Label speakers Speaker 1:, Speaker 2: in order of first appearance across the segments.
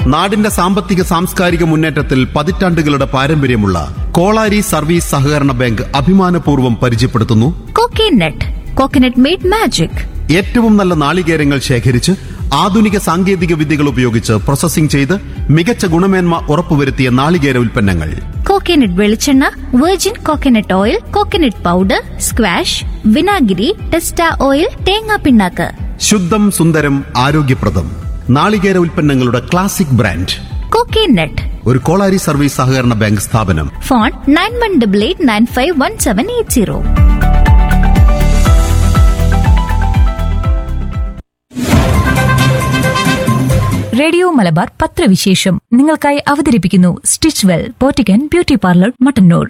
Speaker 1: നാടിന്റെ സാമ്പത്തിക സാംസ്കാരിക മുന്നേറ്റത്തിൽ പതിറ്റാണ്ടുകളുടെ പാരമ്പര്യമുള്ള കോളാരി സർവീസ് സഹകരണ ബാങ്ക് അഭിമാനപൂർവ്വം പരിചയപ്പെടുത്തുന്നു
Speaker 2: കോക്കനട്ട് കോക്കനട്ട് മെയ്ഡ് മാജിക്
Speaker 1: ഏറ്റവും നല്ല നാളികേരങ്ങൾ ശേഖരിച്ച് ആധുനിക സാങ്കേതിക വിദ്യകൾ ഉപയോഗിച്ച് പ്രോസസ്സിംഗ് ചെയ്ത് മികച്ച ഗുണമേന്മ ഉറപ്പുവരുത്തിയ നാളികേര ഉൽപ്പന്നങ്ങൾ
Speaker 2: കോക്കനട്ട് വെളിച്ചെണ്ണ virgin coconut oil coconut powder squash വിനാഗിരി ടെസ്റ്റ ഓയിൽ തേങ്ങാ പിണ്ണാക്ക്
Speaker 1: ശുദ്ധം സുന്ദരം ആരോഗ്യപ്രദം നാളികേര ഉൽപ്പന്നങ്ങളുടെ ക്ലാസിക് ബ്രാൻഡ്
Speaker 2: കോക്കനട്ട്
Speaker 1: ഒരു കോളാരി സർവീസ് സഹകരണ ബാങ്ക് സ്ഥാപനം
Speaker 2: phone nine one double eight nine five one seven eight zero
Speaker 3: radio Malabar പത്രവിശേഷം നിങ്ങൾക്കായി അവതരിപ്പിക്കുന്നു stitch well boutique and beauty parlour Mattannur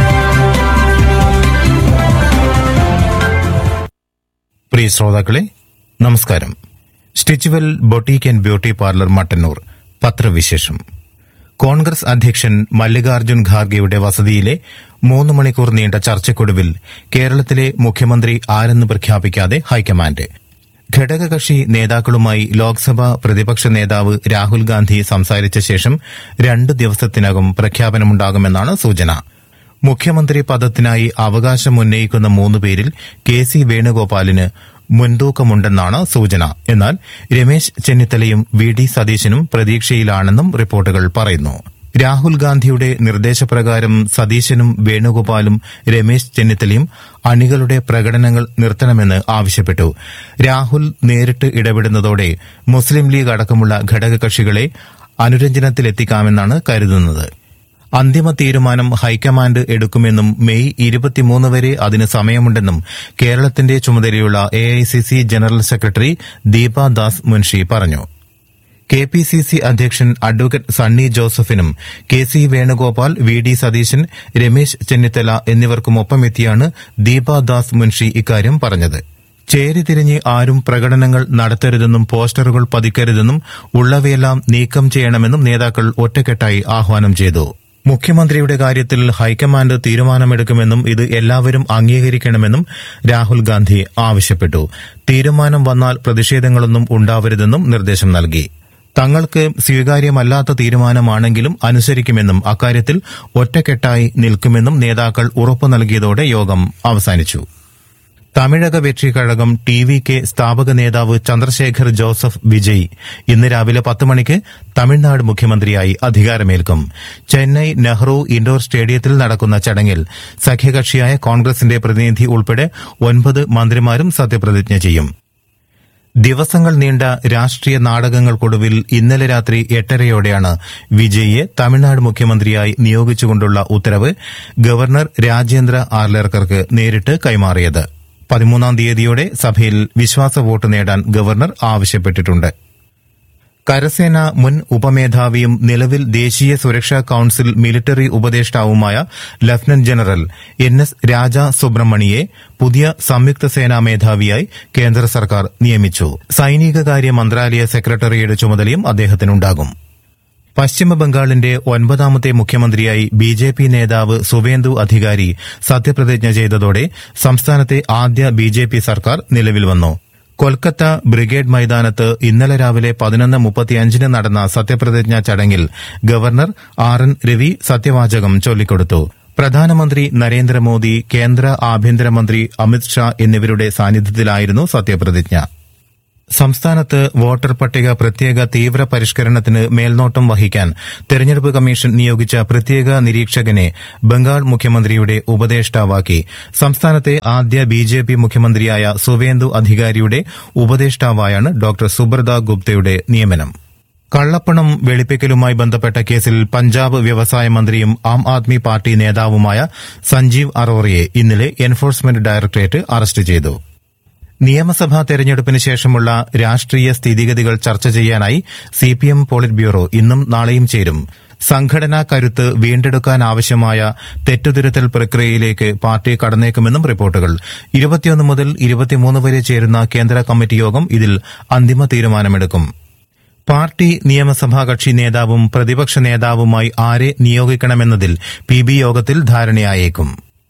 Speaker 4: പ്രിയ ശ്രോതാക്കളെ നമസ്കാരം stitch well boutique and beauty parlour Mattannur പത്രവിശേഷം കോൺഗ്രസ് അധ്യക്ഷൻ മല്ലികാർജ്ജുൻ ഖാർഗെയുടെ വസതിയിലെ മൂന്ന് മണിക്കൂർ നീണ്ട ചർച്ചയ്ക്കൊടുവിൽ കേരളത്തിലെ മുഖ്യമന്ത്രി ആരെന്ന് പ്രഖ്യാപിക്കാതെ ഹൈക്കമാൻഡ് ഘടകകക്ഷി നേതാക്കളുമായി ലോക്സഭാ പ്രതിപക്ഷ നേതാവ് രാഹുൽ ഗാന്ധി സംസാരിച്ച ശേഷം രണ്ട് ദിവസത്തിനകം പ്രഖ്യാപനമുണ്ടാകുമെന്നാണ് സൂചന മുഖ്യമന്ത്രി പദത്തിനായി അവകാശമുന്നയിക്കുന്ന മൂന്ന് പേരിൽ കെ സി വേണുഗോപാലിന് മുൻതൂക്കമുണ്ടെന്നാണ് സൂചന എന്നാൽ രമേശ് ചെന്നിത്തലയും വി ഡി സതീശനും പ്രതീക്ഷയിലാണെന്നും റിപ്പോർട്ടുകൾ പറയുന്നു രാഹുൽ ഗാന്ധിയുടെ നിർദ്ദേശപ്രകാരം സതീശനും വേണുഗോപാലും രമേശ് ചെന്നിത്തലയും അണികളുടെ പ്രകടനങ്ങൾ നിർത്തണമെന്ന് ആവശ്യപ്പെട്ടു രാഹുൽ നേരിട്ട് ഇടപെടുന്നതോടെ മുസ്ലിം ലീഗ് അടക്കമുള്ള ഘടകകക്ഷികളെ അനുരഞ്ജനത്തിലെത്തിക്കാമെന്നാണ് കരുതുന്നത് അന്തിമ തീരുമാനം ഹൈക്കമാൻഡ് എടുക്കുമെന്നും മെയ് ഇരുപത്തിമൂന്ന് വരെ അതിന് സമയമുണ്ടെന്നും കേരളത്തിന്റെ ചുമതലയുള്ള AICC general secretary Deepa Das Munshi പറഞ്ഞു കെ പി സി സി അധ്യക്ഷൻ അഡ്വക്കേറ്റ് സണ്ണി ജോസഫിനും K C Venugopal V D Satheesan Ramesh Chennithala എന്നിവർക്കുമൊപ്പമെത്തിയാണ് ദീപ ദാസ് മുൻഷി ഇക്കാര്യം പറഞ്ഞത് ചേരിതിരിഞ്ഞ് ആരും പ്രകടനങ്ങൾ നടത്തരുതെന്നും പോസ്റ്ററുകൾ പതിക്കരുതെന്നും ഉള്ളവയെല്ലാം നീക്കം ചെയ്യണമെന്നും നേതാക്കൾ ഒറ്റക്കെട്ടായി ആഹ്വാനം ചെയ്തു മുഖ്യമന്ത്രിയുടെ കാര്യത്തിൽ ഹൈക്കമാൻഡ് തീരുമാനമെടുക്കുമെന്നും ഇത് എല്ലാവരും അംഗീകരിക്കണമെന്നും രാഹുൽ ഗാന്ധി ആവശ്യപ്പെട്ടു തീരുമാനം വന്നാൽ പ്രതിഷേധങ്ങളൊന്നും ഉണ്ടാവരുതെന്നും നിർദ്ദേശം നൽകി തങ്ങൾക്ക് സ്വീകാര്യമല്ലാത്ത തീരുമാനമാണെങ്കിലും അനുസരിക്കുമെന്നും അക്കാര്യത്തിൽ ഒറ്റക്കെട്ടായി നിൽക്കുമെന്നും നേതാക്കൾ ഉറപ്പു നൽകിയതോടെ യോഗം അവസാനിച്ചു Tamilaga Vettri Kazhagam T V K സ്ഥാപക നേതാവ് ചന്ദ്രശേഖർ ജോസഫ് വിജയ് ഇന്ന് രാവിലെ പത്ത് മണിക്ക് തമിഴ്നാട് മുഖ്യമന്ത്രിയായി അധികാരമേൽക്കും ചെന്നൈ നെഹ്റു ഇൻഡോർ സ്റ്റേഡിയത്തിൽ നടക്കുന്ന ചടങ്ങിൽ സഖ്യകക്ഷിയായ കോൺഗ്രസിന്റെ പ്രതിനിധി ഉൾപ്പെടെ ഒൻപത് മന്ത്രിമാരും സത്യപ്രതിജ്ഞ ചെയ്യും ദിവസങ്ങൾ നീണ്ട രാഷ്ട്രീയ നാടകങ്ങൾക്കൊടുവിൽ ഇന്നലെ രാത്രി എട്ടരയോടെയാണ് വിജയിയെ തമിഴ്നാട് മുഖ്യമന്ത്രിയായി നിയോഗിച്ചുകൊണ്ടുള്ള ഉത്തരവ് ഗവർണർ രാജേന്ദ്ര ആർലേക്കർക്ക് നേരിട്ട് കൈമാറിയത് പതിമൂന്നാം തീയതിയോടെ സഭയിൽ വിശ്വാസ വോട്ട് നേടാൻ ഗവർണർ ആവശ്യപ്പെട്ടിട്ടുണ്ട് കരസേന മുൻ ഉപമേധാവിയും നിലവിൽ ദേശീയ സുരക്ഷാ കൌൺസിൽ മിലിറ്ററി ഉപദേഷ്ടാവുമായ lieutenant general N S Raja സുബ്രഹ്മണിയെ പുതിയ സംയുക്ത സേനാ മേധാവിയായി കേന്ദ്ര സർക്കാർ നിയമിച്ചു സൈനികകാര്യ മന്ത്രാലയ സെക്രട്ടറിയുടെ ചുമതലയും അദ്ദേഹത്തിനുണ്ടാകും പശ്ചിമബംഗാളിന്റെ ഒൻപതാമത്തെ മുഖ്യമന്ത്രിയായി ബി ജെ പി നേതാവ് സുവേന്ദു അധികാരി സത്യപ്രതിജ്ഞ ചെയ്തതോടെ സംസ്ഥാനത്തെ ആദ്യ ബി ജെ പി സർക്കാർ നിലവിൽ വന്നു കൊൽക്കത്ത ബ്രിഗേഡ് മൈതാനത്ത് ഇന്നലെ രാവിലെ പതിനൊന്ന് മുപ്പത്തിയഞ്ചിന് നടന്ന സത്യപ്രതിജ്ഞാ ചടങ്ങിൽ ഗവർണർ ആർ എൻ രവി സത്യവാചകം ചൊല്ലിക്കൊടുത്തു പ്രധാനമന്ത്രി നരേന്ദ്രമോദി കേന്ദ്ര ആഭ്യന്തരമന്ത്രി അമിത്ഷാ എന്നിവരുടെ സാന്നിധ്യത്തിലായിരുന്നു സത്യപ്രതിജ്ഞ സംസ്ഥാനത്ത് വോട്ടർ പട്ടിക പ്രത്യേക തീവ്ര പരിഷ്കരണത്തിന് മേൽനോട്ടം വഹിക്കാൻ തെരഞ്ഞെടുപ്പ് കമ്മീഷൻ നിയോഗിച്ച പ്രത്യേക നിരീക്ഷകനെ ബംഗാൾ മുഖ്യമന്ത്രിയുടെ ഉപദേഷ്ടാവാക്കി സംസ്ഥാനത്തെ ആദ്യ ബി ജെ പി മുഖ്യമന്ത്രിയായ സുവേന്ദു അധികാരിയുടെ ഉപദേഷ്ടാവായാണ് ഡോക്ടർ സുബ്രത ഗുപ്തയുടെ നിയമനം കള്ളപ്പണം വെളുപ്പിക്കലുമായി ബന്ധപ്പെട്ട കേസിൽ പഞ്ചാബ് വ്യവസായ മന്ത്രിയും ആം ആദ്മി പാർട്ടി നേതാവുമായ സഞ്ജീവ് അറോറയെ ഇന്നലെ എൻഫോഴ്സ്മെന്റ് ഡയറക്ടറേറ്റ് അറസ്റ്റ് ചെയ്തു നിയമസഭാ തെരഞ്ഞെടുപ്പിന് ശേഷമുള്ള രാഷ്ട്രീയ സ്ഥിതിഗതികൾ ചർച്ച ചെയ്യാനായി സിപിഎം പോളിറ്റ് ബ്യൂറോ ഇന്നും നാളെയും ചേരും സംഘടനാ കരുത്ത് വീണ്ടെടുക്കാനാവശ്യമായ തെറ്റുതിരുത്തൽ പ്രക്രിയയിലേക്ക് പാർട്ടി കടന്നേക്കുമെന്നും റിപ്പോർട്ടുകൾ ഇരുപത്തിയൊന്ന് മുതൽ ഇരുപത്തിമൂന്ന് വരെ ചേരുന്ന കേന്ദ്ര കമ്മിറ്റി യോഗം ഇതിൽ അന്തിമ തീരുമാനമെടുക്കും പാർട്ടി നിയമസഭാ കക്ഷി നേതാവും പ്രതിപക്ഷ നേതാവുമായി ആരെ നിയോഗിക്കണമെന്നതിൽ പി ബി യോഗത്തിൽ ധാരണയായേക്കും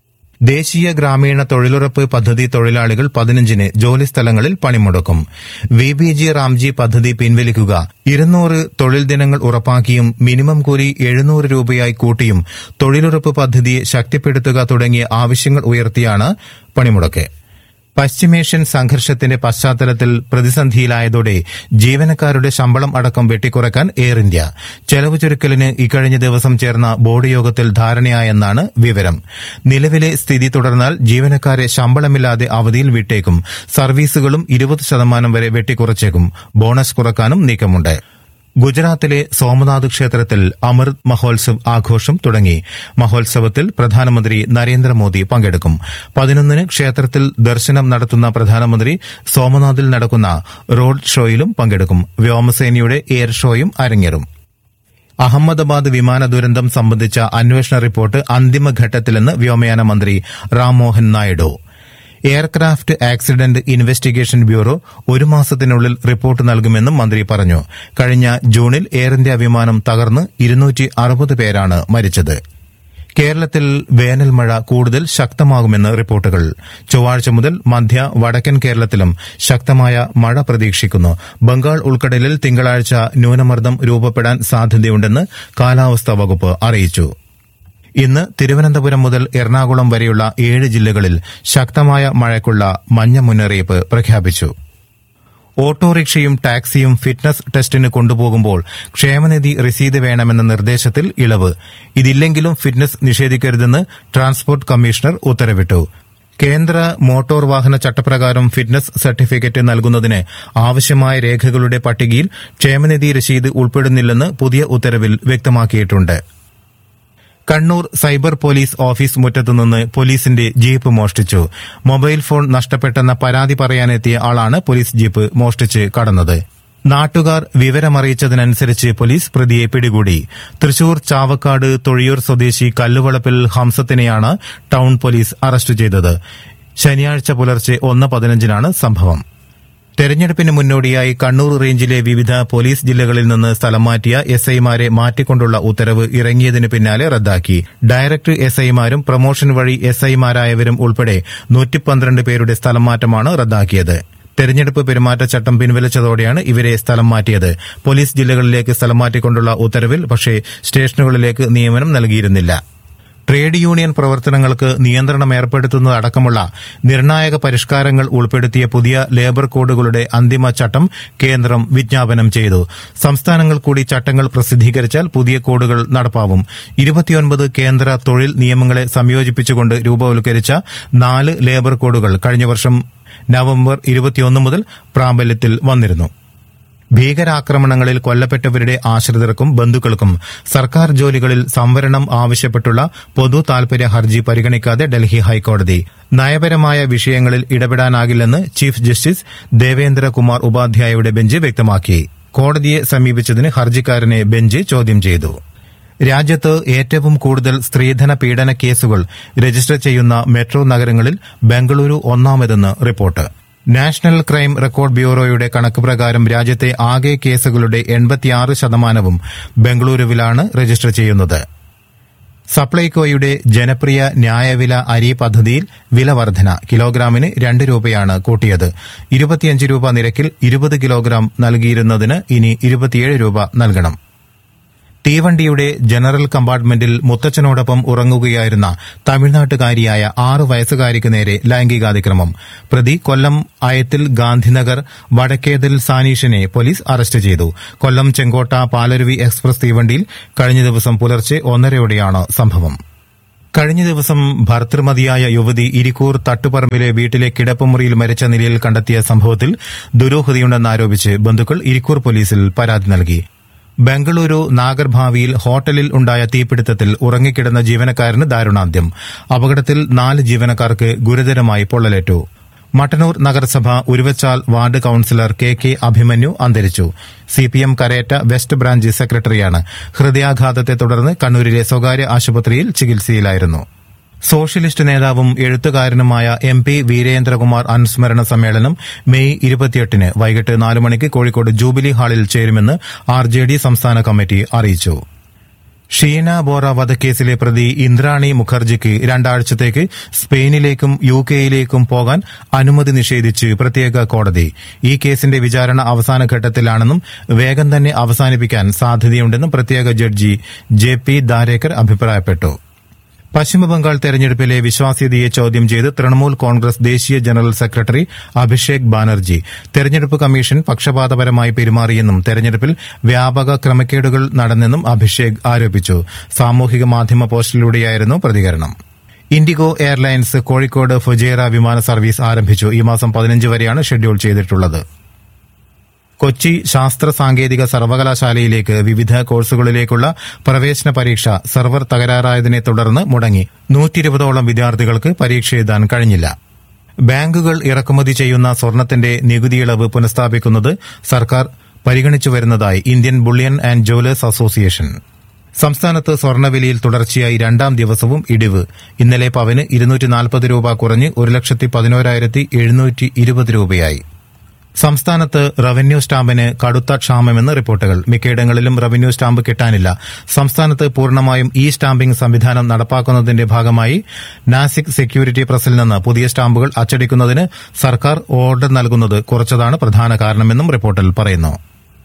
Speaker 4: ദേശീയ ഗ്രാമീണ തൊഴിലുറപ്പ് പദ്ധതി തൊഴിലാളികൾ പതിനഞ്ചിന് ജോലിസ്ഥലങ്ങളിൽ പണിമുടക്കും വി ബി ജി റാംജി പദ്ധതി പിൻവലിക്കുക ഇരുന്നൂറ് തൊഴിൽ ദിനങ്ങൾ ഉറപ്പാക്കിയും മിനിമം കൂലി എഴുന്നൂറ് രൂപയായി കൂട്ടിയും തൊഴിലുറപ്പ് പദ്ധതിയെ ശക്തിപ്പെടുത്തുക തുടങ്ങിയ ആവശ്യങ്ങൾ ഉയർത്തിയാണ് പണിമുടക്ക് പശ്ചിമേഷ്യൻ സംഘർഷത്തിന്റെ പശ്ചാത്തലത്തിൽ പ്രതിസന്ധിയിലായതോടെ ജീവനക്കാരുടെ ശമ്പളം അടക്കം വെട്ടിക്കുറയ്ക്കാൻ എയർ ഇന്ത്യ ചെലവ് ചുരുക്കലിന് ഇക്കഴിഞ്ഞ ദിവസം ചേർന്ന ബോർഡ് യോഗത്തിൽ ധാരണയായെന്നാണ് വിവരം നിലവിലെ സ്ഥിതി തുടർന്നാൽ ജീവനക്കാരെ ശമ്പളമില്ലാതെ അവധിയിൽ വിട്ടേക്കും സർവീസുകളും ഇരുപത് ശതമാനം വരെ വെട്ടിക്കുറച്ചേക്കും ബോണസ് കുറക്കാനും നീക്കമുണ്ട് ഗുജറാത്തിലെ സോമനാഥ് ക്ഷേത്രത്തിൽ അമൃത് മഹോത്സവ് ആഘോഷം തുടങ്ങി മഹോത്സവത്തിൽ പ്രധാനമന്ത്രി നരേന്ദ്രമോദി പങ്കെടുക്കും പതിനൊന്നിന് ക്ഷേത്രത്തിൽ ദർശനം നടത്തുന്ന പ്രധാനമന്ത്രി സോമനാഥിൽ നടക്കുന്ന റോഡ് ഷോയിലും പങ്കെടുക്കും വ്യോമസേനയുടെ എയർ ഷോയും അരങ്ങേറും അഹമ്മദാബാദ് വിമാന ദുരന്തം സംബന്ധിച്ച അന്വേഷണ റിപ്പോർട്ട് അന്തിമഘട്ടത്തിലെന്ന് വ്യോമയാന മന്ത്രി Rammohan Naidu aircraft accident investigation bureau ഒരു മാസത്തിനുള്ളിൽ റിപ്പോർട്ട് നൽകുമെന്നും മന്ത്രി പറഞ്ഞു കഴിഞ്ഞ ജൂണിൽ എയർ ഇന്ത്യ വിമാനം തകർന്ന് ഇരുന്നൂറ്റി അറുപത് പേരാണ് മരിച്ചത് കേരളത്തിൽ വേനൽ മഴ കൂടുതൽ ശക്തമാകുമെന്ന് റിപ്പോർട്ടുകൾ ചൊവ്വാഴ്ച മുതൽ മധ്യ വടക്കൻ കേരളത്തിലും ശക്തമായ മഴ പ്രതീക്ഷിക്കുന്നു ബംഗാൾ ഉൾക്കടലിൽ തിങ്കളാഴ്ച ന്യൂനമർദ്ദം രൂപപ്പെടാൻ സാധ്യതയുണ്ടെന്ന് കാലാവസ്ഥാ വകുപ്പ് അറിയിച്ചു ഇന്ന് തിരുവനന്തപുരം മുതൽ എറണാകുളം വരെയുള്ള ഏഴ് ജില്ലകളിൽ ശക്തമായ മഴയ്ക്കുള്ള മഞ്ഞ മുന്നറിയിപ്പ് പ്രഖ്യാപിച്ചു ഓട്ടോറിക്ഷയും ടാക്സിയും ഫിറ്റ്നസ് ടെസ്റ്റിന് കൊണ്ടുപോകുമ്പോൾ ക്ഷേമനിധി രസീത് വേണമെന്ന നിർദ്ദേശത്തിൽ ഇളവ് ഇതില്ലെങ്കിലും ഫിറ്റ്നസ് നിഷേധിക്കരുതെന്ന് ട്രാൻസ്പോർട്ട് കമ്മീഷണർ ഉത്തരവിട്ടു കേന്ദ്ര മോട്ടോർ വാഹന ചട്ടപ്രകാരം ഫിറ്റ്നസ് സർട്ടിഫിക്കറ്റ് നൽകുന്നതിന് ആവശ്യമായ രേഖകളുടെ പട്ടികയിൽ ക്ഷേമനിധി രസീത് ഉൾപ്പെടുന്നില്ലെന്ന് പുതിയ ഉത്തരവിൽ വ്യക്തമാക്കിയിട്ടുണ്ട് കണ്ണൂർ സൈബർ പോലീസ് ഓഫീസ് മുറ്റത്തുനിന്ന് പോലീസിന്റെ ജീപ്പ് മോഷ്ടിച്ചു മൊബൈൽ ഫോൺ നഷ്ടപ്പെട്ടെന്ന പരാതി പറയാനെത്തിയ ആളാണ് പോലീസ് ജീപ്പ് മോഷ്ടിച്ച് കടന്നത് നാട്ടുകാർ വിവരമറിയിച്ചതിനനുസരിച്ച് പോലീസ് പ്രതിയെ പിടികൂടി തൃശൂർ ചാവക്കാട് തൊഴിയൂർ സ്വദേശി കല്ലുവളപ്പിൽ ഹംസത്തിനെയാണ് ടൌൺ പോലീസ് അറസ്റ്റ് ചെയ്തത് ശനിയാഴ്ച പുലർച്ചെ ഒന്ന് പതിനഞ്ചിനാണ് സംഭവം തെരഞ്ഞെടുപ്പിന് മുന്നോടിയായി കണ്ണൂർ റേഞ്ചിലെ വിവിധ പോലീസ് ജില്ലകളിൽ നിന്ന് സ്ഥലം മാറ്റിയ എസ് ഐമാരെ മാറ്റിക്കൊണ്ടുള്ള ഉത്തരവ് ഇറങ്ങിയതിന് പിന്നാലെ റദ്ദാക്കി ഡയറക്ടർ എസ് ഐമാരും പ്രൊമോഷൻ വഴി എസ് ഐമാരായവരും ഉൾപ്പെടെ നൂറ്റിപ്പന്ത്രണ്ട് പേരുടെ സ്ഥലം മാറ്റമാണ് റദ്ദാക്കിയത് തെരഞ്ഞെടുപ്പ് പെരുമാറ്റച്ചട്ടം പിൻവലിച്ചതോടെയാണ് ഇവരെ സ്ഥലം മാറ്റിയത് പോലീസ് ജില്ലകളിലേക്ക് സ്ഥലം മാറ്റിക്കൊണ്ടുള്ള ഉത്തരവിൽ പക്ഷേ സ്റ്റേഷനുകളിലേക്ക് നിയമനം നൽകിയിരുന്നില്ല ട്രേഡ് യൂണിയൻ പ്രവർത്തനങ്ങൾക്ക് നിയന്ത്രണം ഏർപ്പെടുത്തുന്നതടക്കമുള്ള നിർണായക പരിഷ്കാരങ്ങൾ ഉൾപ്പെടുത്തിയ പുതിയ ലേബർ കോഡുകളുടെ അന്തിമ ചട്ടം കേന്ദ്രം വിജ്ഞാപനം ചെയ്തു സംസ്ഥാനങ്ങൾ കൂടി ചട്ടങ്ങൾ പ്രസിദ്ധീകരിച്ചാൽ പുതിയ കോഡുകൾ നടപ്പാവും ഇരുപത്തിയൊൻപത് കേന്ദ്ര തൊഴിൽ നിയമങ്ങളെ സംയോജിപ്പിച്ചുകൊണ്ട് രൂപവൽക്കരിച്ച നാല് ലേബർ കോഡുകൾ കഴിഞ്ഞ വർഷം നവംബർ ഇരുപത്തിയൊന്ന് മുതൽ പ്രാബല്യത്തിൽ വന്നിരുന്നു ഭീകരാക്രമണങ്ങളിൽ കൊല്ലപ്പെട്ടവരുടെ ആശ്രിതർക്കും ബന്ധുക്കൾക്കും സർക്കാർ ജോലികളിൽ സംവരണം ആവശ്യപ്പെട്ടുള്ള പൊതു താൽപര്യ ഹർജി പരിഗണിക്കാതെ ഡൽഹി ഹൈക്കോടതി നയപരമായ വിഷയങ്ങളിൽ ഇടപെടാനാകില്ലെന്ന് ചീഫ് ജസ്റ്റിസ് ദേവേന്ദ്രകുമാർ ഉപാധ്യായയുടെ ബെഞ്ച് വ്യക്തമാക്കി കോടതിയെ സമീപിച്ചതിന് ഹർജിക്കാരനെ ബെഞ്ച് ചോദ്യം ചെയ്തു രാജ്യത്ത് ഏറ്റവും കൂടുതൽ സ്ത്രീധന പീഡന കേസുകൾ രജിസ്റ്റർ ചെയ്യുന്ന മെട്രോ നഗരങ്ങളിൽ ബംഗളൂരു ഒന്നാമതെന്ന് റിപ്പോർട്ട് നാഷണൽ ക്രൈം റെക്കോർഡ് ബ്യൂറോയുടെ കണക്ക് പ്രകാരം രാജ്യത്തെ ആകെ കേസുകളുടെ എൺപത്തിയാറ് ശതമാനവും ബംഗളൂരുവിലാണ് രജിസ്റ്റർ ചെയ്യുന്നത് സപ്ലൈകോയുടെ ജനപ്രിയ ന്യായവില അരി പദ്ധതിയിൽ വില വർധന കിലോഗ്രാമിന് രണ്ട് രൂപയാണ് കൂട്ടിയത് ഇരുപത്തിയഞ്ച് രൂപ നിരക്കിൽ ഇരുപത് കിലോഗ്രാം നൽകിയിരുന്നതിന് ഇനി ഇരുപത്തിയേഴ് രൂപ നൽകണം തീവണ്ടിയുടെ ജനറൽ കമ്പാർട്ട്മെന്റിൽ മുത്തച്ഛനോടൊപ്പം ഉറങ്ങുകയായിരുന്ന തമിഴ്നാട്ടുകാരിയായ ആറു വയസ്സുകാരിക്ക് നേരെ ലൈംഗികാതിക്രമം പ്രതി കൊല്ലം അയത്തിൽ ഗാന്ധിനഗർ വടക്കേതിൽ സാനീഷിനെ പോലീസ് അറസ്റ്റ് ചെയ്തു കൊല്ലം ചെങ്കോട്ട പാലരുവി എക്സ്പ്രസ് തീവണ്ടിയിൽ കഴിഞ്ഞ ദിവസം പുലർച്ചെ ഒന്നരയോടെയാണ് സംഭവം കഴിഞ്ഞ ദിവസം ഭർത്തൃമതിയായ യുവതി ഇരിക്കൂർ തട്ടുപറമ്പിലെ വീട്ടിലെ കിടപ്പുമുറിയിൽ മരിച്ച നിലയിൽ കണ്ടെത്തിയ സംഭവത്തിൽ ദുരൂഹതയുണ്ടെന്നാരോപിച്ച് ബന്ധുക്കൾ ഇരിക്കൂർ പോലീസിൽ പരാതി നൽകി ബംഗളൂരു നാഗർഭാവിയിൽ ഹോട്ടലിൽ ഉണ്ടായ തീപിടുത്തത്തിൽ ഉറങ്ങിക്കിടന്ന ജീവനക്കാരന് ദാരുണാന്ത്യം അപകടത്തിൽ നാല് ജീവനക്കാർക്ക് ഗുരുതരമായി പൊള്ളലേറ്റു മട്ടന്നൂർ നഗരസഭ Uruvachal ward councillor K K Abhimanyu അന്തരിച്ചു സിപിഎം കരേറ്റ വെസ്റ്റ് ബ്രാഞ്ച് സെക്രട്ടറിയാണ് ഹൃദയാഘാതത്തെ തുടർന്ന് കണ്ണൂരിലെ സ്വകാര്യ ആശുപത്രിയിൽ ചികിത്സയിലായിരുന്നു സോഷ്യലിസ്റ്റ് നേതാവും എഴുത്തുകാരനുമായ എം പി വീരേന്ദ്രകുമാർ അനുസ്മരണ സമ്മേളനം മെയ് ഇരുപത്തിയെട്ടിന് വൈകിട്ട് നാല് മണിക്ക് കോഴിക്കോട് ജൂബിലി ഹാളിൽ ചേരുമെന്ന് ആർ ജെ ഡി സംസ്ഥാന കമ്മിറ്റി അറിയിച്ചു ഷീന ബോറ വധക്കേസിലെ പ്രതി ഇന്ദ്രാണി മുഖർജിക്ക് രണ്ടാഴ്ചത്തേക്ക് സ്പെയിനിലേക്കും യു കെയിലേക്കും പോകാൻ അനുമതി നിഷേധിച്ച് പ്രത്യേക കോടതി ഈ കേസിന്റെ വിചാരണ അവസാന ഘട്ടത്തിലാണെന്നും വേഗം തന്നെ അവസാനിപ്പിക്കാൻ സാധ്യതയുണ്ടെന്നും പ്രത്യേക ജഡ്ജി ജെ പി ദാരേക്കർ അഭിപ്രായപ്പെട്ടു പശ്ചിമബംഗാൾ തെരഞ്ഞെടുപ്പിലെ വിശ്വാസ്യതയെ ചോദ്യം ചെയ്ത് തൃണമൂൽ കോൺഗ്രസ് ദേശീയ ജനറൽ സെക്രട്ടറി അഭിഷേക് ബാനർജി തെരഞ്ഞെടുപ്പ് കമ്മീഷൻ പക്ഷപാതപരമായി പെരുമാറിയെന്നും തെരഞ്ഞെടുപ്പിൽ വ്യാപക ക്രമക്കേടുകൾ നടന്നെന്നും അഭിഷേക് ആരോപിച്ചു സാമൂഹിക മാധ്യമ പോസ്റ്റിലൂടെയായിരുന്നു പ്രതികരണം ഇൻഡിഗോ എയർലൈൻസ് കോഴിക്കോട് ഫുജേറ വിമാന സർവീസ് ആരംഭിച്ചു ഈ മാസം പതിനഞ്ച് വരെയാണ് ഷെഡ്യൂൾ ചെയ്തിട്ടുള്ളത് കൊച്ചി ശാസ്ത്ര സാങ്കേതിക സർവകലാശാലയിലേക്ക് വിവിധ കോഴ്സുകളിലേക്കുള്ള പ്രവേശന പരീക്ഷ സെർവർ തകരാറായതിനെ തുടർന്ന് മുടങ്ങി നൂറ്റിരുപതോളം വിദ്യാർത്ഥികൾക്ക് പരീക്ഷ എഴുതാൻ കഴിഞ്ഞില്ല ബാങ്കുകൾ ഇറക്കുമതി ചെയ്യുന്ന സ്വർണത്തിന്റെ നികുതി ഇളവ് പുനഃസ്ഥാപിക്കുന്നത് സർക്കാർ പരിഗണിച്ചു വരുന്നതായി Indian bullion and jewellers association സംസ്ഥാനത്ത് സ്വർണ്ണവിലയിൽ തുടർച്ചയായി രണ്ടാം ദിവസവും ഇടിവ് ഇന്നലെ പവന് ഇരുന്നൂറ്റി നാൽപ്പത് രൂപ കുറഞ്ഞ് ഒരു ലക്ഷത്തി പതിനോരായിരത്തി എഴുന്നൂറ്റി ഇരുപത് രൂപയായി സംസ്ഥാനത്ത് റവന്യൂ സ്റ്റാമ്പിന് കടുത്ത ക്ഷാമമെന്ന് റിപ്പോർട്ടുകൾ മിക്കയിടങ്ങളിലും റവന്യൂ സ്റ്റാമ്പ് കിട്ടാനില്ല സംസ്ഥാനത്ത് പൂർണ്ണമായും ഇ സ്റ്റാമ്പിംഗ് സംവിധാനം നടപ്പാക്കുന്നതിന്റെ ഭാഗമായി നാസിക് സെക്യൂരിറ്റി പ്രസിൽ നിന്ന് പുതിയ സ്റ്റാമ്പുകൾ അച്ചടിക്കുന്നതിന് സർക്കാർ ഓർഡർ നൽകുന്നത് കുറച്ചതാണ് പ്രധാന കാരണമെന്നും റിപ്പോർട്ടിൽ പറയുന്നു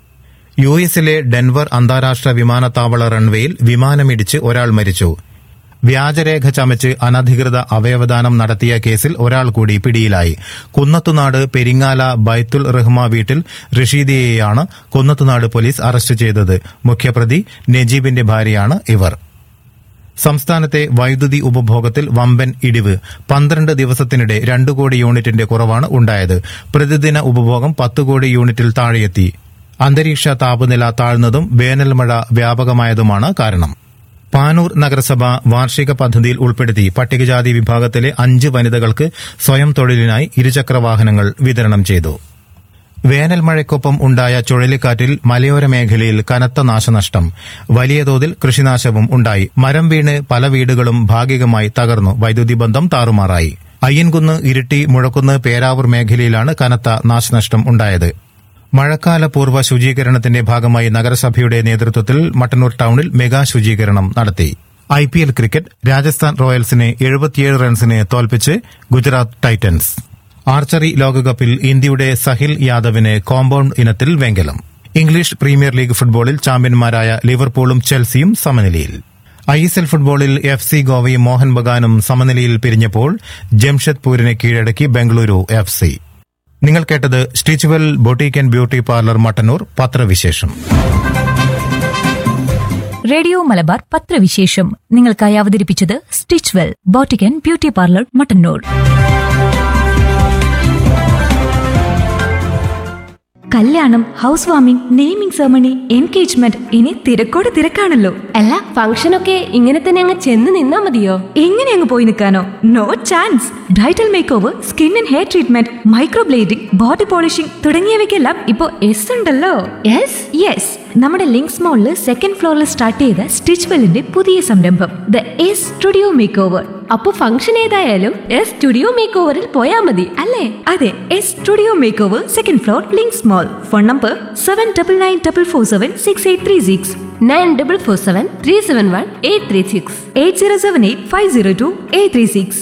Speaker 4: യു എസിലെ ഡെൻവർ അന്താരാഷ്ട്ര വിമാനത്താവള റൺവേയിൽ വിമാനമിടിച്ച് ഒരാൾ മരിച്ചു വ്യാജരേഖ ചമച്ച് അനധികൃത അവയവദാനം നടത്തിയ കേസിൽ ഒരാൾ കൂടി പിടിയിലായി കുന്നത്തുനാട് പെരിങ്ങാല ബൈത്തുൽ റഹ്മ വീട്ടിൽ റഷീദിയെയാണ് കുന്നത്തുനാട് പോലീസ് അറസ്റ്റ് ചെയ്തത് മുഖ്യപ്രതി നജീബിന്റെ ഭാര്യയാണ് ഇവർ സംസ്ഥാനത്തെ വൈദ്യുതി ഉപഭോഗത്തിൽ വമ്പൻ ഇടിവ് പന്ത്രണ്ട് ദിവസത്തിനിടെ രണ്ടു കോടി യൂണിറ്റിന്റെ കുറവാണ് ഉണ്ടായത് പ്രതിദിന ഉപഭോഗം പത്ത് കോടി യൂണിറ്റിൽ താഴെയെത്തി അന്തരീക്ഷ താപനില താഴ്ന്നതും വേനൽമഴ വ്യാപകമായതുമാണ് കാരണം പാനൂർ നഗരസഭ വാർഷിക പദ്ധതിയിൽ ഉൾപ്പെടുത്തി പട്ടികജാതി വിഭാഗത്തിലെ അഞ്ച് വനിതകൾക്ക് സ്വയം തൊഴിലിനായി ഇരുചക്രവാഹനങ്ങൾ വിതരണം ചെയ്തു വേനൽ മഴയ്ക്കൊപ്പം ഉണ്ടായ ചുഴലിക്കാറ്റിൽ മലയോര മേഖലയിൽ കനത്ത നാശനഷ്ടം വലിയ തോതിൽ കൃഷിനാശവും ഉണ്ടായി മരം വീണ് പല വീടുകളും ഭാഗികമായി തകർന്നു വൈദ്യുതി ബന്ധം താറുമാറായി അയ്യൻകുന്ന് ഇരിട്ടി മുഴക്കുന്ന് പേരാവൂർ മേഖലയിലാണ് കനത്ത നാശനഷ്ടം ഉണ്ടായത് മഴക്കാല പൂർവ്വ ശുചീകരണത്തിന്റെ ഭാഗമായി നഗരസഭയുടെ നേതൃത്വത്തിൽ മട്ടന്നൂർ ടൌണിൽ മെഗാ ശുചീകരണം നടത്തി I P L cricket Rajasthan റോയൽസിനെ എഴുപത്തിയേഴ് റൺസിന് തോൽപ്പിച്ച് ഗുജറാത്ത് ടൈറ്റൻസ് ആർച്ചറി ലോകകപ്പിൽ ഇന്ത്യയുടെ സഹിൽ യാദവിന് കോമ്പൌണ്ട് ഇനത്തിൽ വെങ്കലം ഇംഗ്ലീഷ് പ്രീമിയർ ലീഗ് ഫുട്ബോളിൽ ചാമ്പ്യന്മാരായ ലിവർപൂളും ചെൽസിയും സമനിലയിൽ ഐ എസ് എൽ ഫുട്ബോളിൽ എഫ് സി ഗോവയും മോഹൻ ബഗാനും സമനിലയിൽ പിരിഞ്ഞപ്പോൾ ജംഷഡ്പൂരിനെ കീഴടക്കി ബംഗളൂരു എഫ് സി നിങ്ങൾ കേട്ടത് stitch well boutique and beauty parlour Mattannur പത്രവിശേഷം
Speaker 3: റേഡിയോ മലബാർ പത്രവിശേഷം നിങ്ങൾക്കായി അവതരിപ്പിച്ചത് stitch well boutique and beauty parlour Mattannur കല്യാണം house warming naming ceremony engagement ഇനി തിരക്കോട് തിരക്കാണല്ലോ
Speaker 5: അല്ല ഫംഗ്ഷനൊക്കെ ഇങ്ങനെ തന്നെ അങ്ങ് ചെന്ന് നിന്നാ മതിയോ
Speaker 3: എങ്ങനെ അങ്ങ് പോയി നിൽക്കാനോ no chance bridal makeover skin and hair treatment microblading body polishing തുടങ്ങിയവയ്ക്കെല്ലാം ഇപ്പോ എസ് ഉണ്ടല്ലോ
Speaker 5: യെസ്
Speaker 3: യെസ് നമ്മുടെ ലിങ്ക്സ് മോളിൽ സെക്കൻഡ് ഫ്ലോറിൽ സ്റ്റാർട്ട് ചെയ്ത സ്റ്റിച്ച് വെല്ലിന്റെ പുതിയ സംരംഭം the S studio makeover
Speaker 5: അപ്പൊ ഫംഗ്ഷൻ ഏതായാലും എസ് സ്റ്റുഡിയോ മേക്ക് ഓവറിൽ പോയാ മതി
Speaker 3: അല്ലേ അതെ S studio makeover second floor Links mall phone number seven double nine double four seven six eight three six
Speaker 5: nine double four seven three seven one eight three six
Speaker 3: eight zero seven eight five zero two eight three six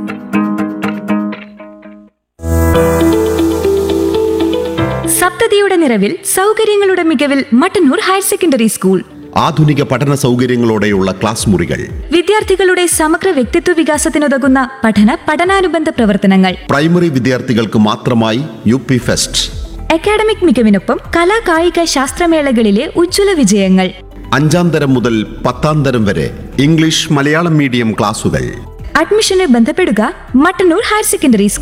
Speaker 3: സപ്തതിയുടെ നിറവിൽ സൗകര്യങ്ങളുടെ മികവിൽ Mattannur higher secondary school
Speaker 1: ആധുനിക പഠന സൗകര്യങ്ങളോടെയുള്ള class മുറികൾ
Speaker 3: വിദ്യാർത്ഥികളുടെ സമഗ്ര വ്യക്തിത്വ വികാസത്തിനുതകുന്ന പഠന പഠനാനുബന്ധ പ്രവർത്തനങ്ങൾ
Speaker 1: പ്രൈമറി വിദ്യാർത്ഥികൾക്ക് മാത്രമായി യു പി ഫെസ്റ്റ്
Speaker 3: അക്കാഡമിക് മികവിനൊപ്പം കലാ കായിക ശാസ്ത്രമേളകളിലെ ഉജ്ജ്വല വിജയങ്ങൾ
Speaker 1: അഞ്ചാം തരം മുതൽ പത്താം തരം വരെ ഇംഗ്ലീഷ് മലയാളം മീഡിയം ക്ലാസുകൾ
Speaker 3: അഡ്മിഷന് ബന്ധപ്പെടുക മട്ടന്നൂർ ഹയർ സെക്കൻഡറി സ്കൂൾ